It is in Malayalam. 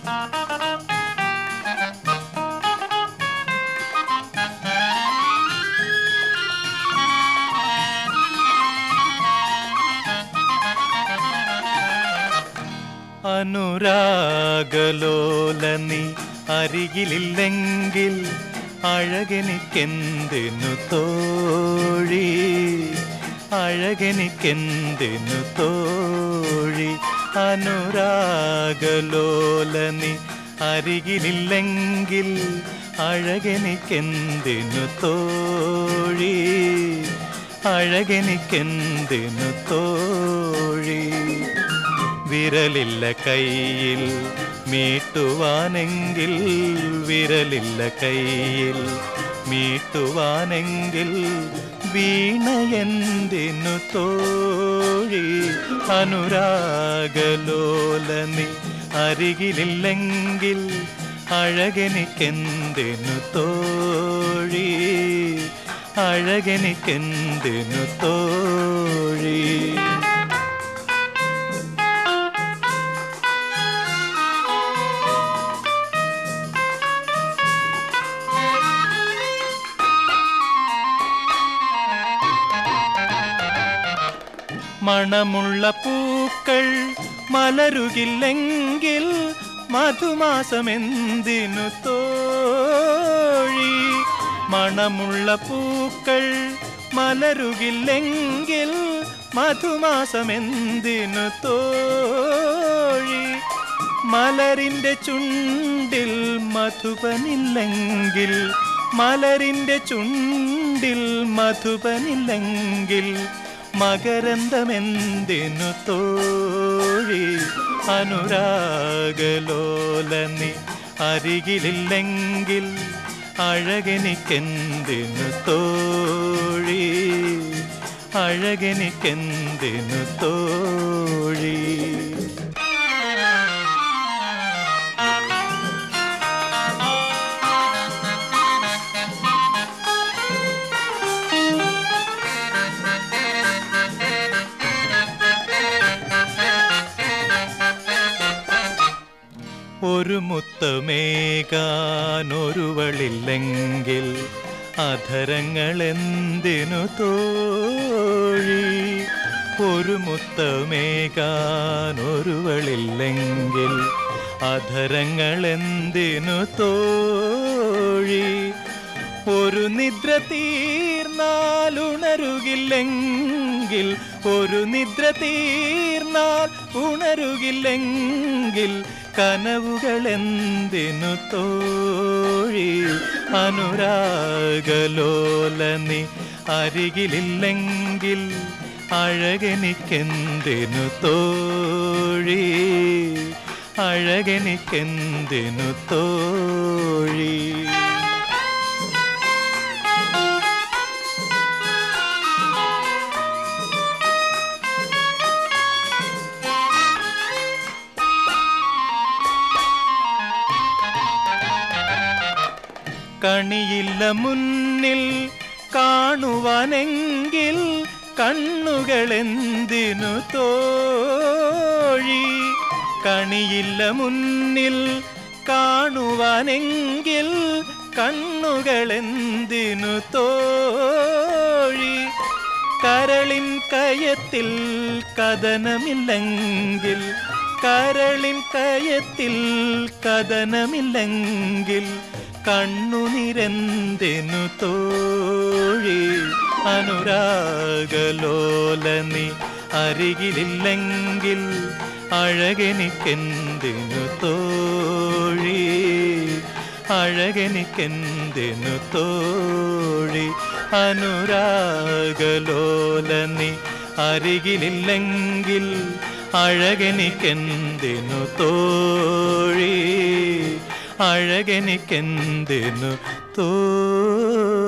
അനുരാഗലോലനി അരികിലില്ലെങ്കിൽ അഴകെനിക്കെന്തിനു തോഴി അഴകെനിക്കെന്തിനു തോഴി അനുരാഗലോലനി അരികിലില്ലെങ്കിൽ അഴകെനിക്കെന്തിനു തോഴി അഴകെനിക്കെന്തിനു തോഴി വിരലില്ല കയ്യിൽ മീട്ടുവാനെങ്കിൽ വിരലില്ല കയ്യിൽ മീട്ടുവാനെങ്കിൽ വീണയെന്തിനു തോഴി അനുരാഗലോലനി അരികിലില്ലെങ്കിൽ അഴകെനിക്കെന്തിനു തോഴി അഴകെനിക്കെന്തിനു തോഴി മണമുള്ള പൂക്കൾ മലരുകില്ലെങ്കിൽ മധുമാസമെന്തിനു തോഴി മണമുള്ള പൂക്കൾ മലരുകില്ലെങ്കിൽ മധുമാസമെന്തിനു തോഴി മലരിന്റെ ചുണ്ടിൽ മധുപനില്ലെങ്കിൽ മലരിന്റെ ചുണ്ടിൽ മധുപനില്ലെങ്കിൽ മകരന്തമെന്തിനു തോഴി അനുരാഗലോലനി അരികിലില്ലെങ്കിൽ അഴകെനിക്കെന്തിനു തോഴി അഴകെനിക്കെന്തിനു തോഴി ഒരു മുത്തമേകാനൊരുവളില്ലെങ്കിൽ അധരങ്ങൾ എന്തിനു തോഴി ഒരു മുത്തമേകാനൊരുവളില്ലെങ്കിൽ അധരങ്ങൾ എന്തിനു തോഴി ഒരു നിദ്ര തീർന്നാൽ ഉണരുകില്ലെങ്കിൽ ഒരു നിദ്ര തീർന്നാൽ ഉണരുകില്ലെങ്കിൽ കനവുകൾ എന്തിനു തോഴി അനുരാഗലോലനി അരികിലില്ലെങ്കിൽ അഴകെനിക്കെന്തിനു തോഴി അഴകെനിക്കെന്തിനു തോഴി കണിയില്ല മുന്നിൽ കാണുവാനെങ്കിൽ കണ്ണുകൾ എന്തിനു തോഴി കണിയില്ല മുന്നിൽ കാണുവാനെങ്കിൽ കണ്ണുകൾ എന്തിനു തോഴി കരളിൻ കയത്തിൽ കഥനമില്ലെങ്കിൽ കരളിൻ കയത്തിൽ കഥനമില്ലെങ്കിൽ കണ്ണുനിരന്തെനു തോഴി അനുരാഗലോലനി അരികിലില്ലെങ്കിൽ അഴകെനിക്കെന്തിനു തോഴി അഴകെനിക്കെന്തിനു തോഴി അനുരാഗലോലനി അരികിലില്ലെങ്കിൽ അഴകെനിക്കെന്തിനു തോഴി അഴകെനിക്കെന്തിനു തോഴി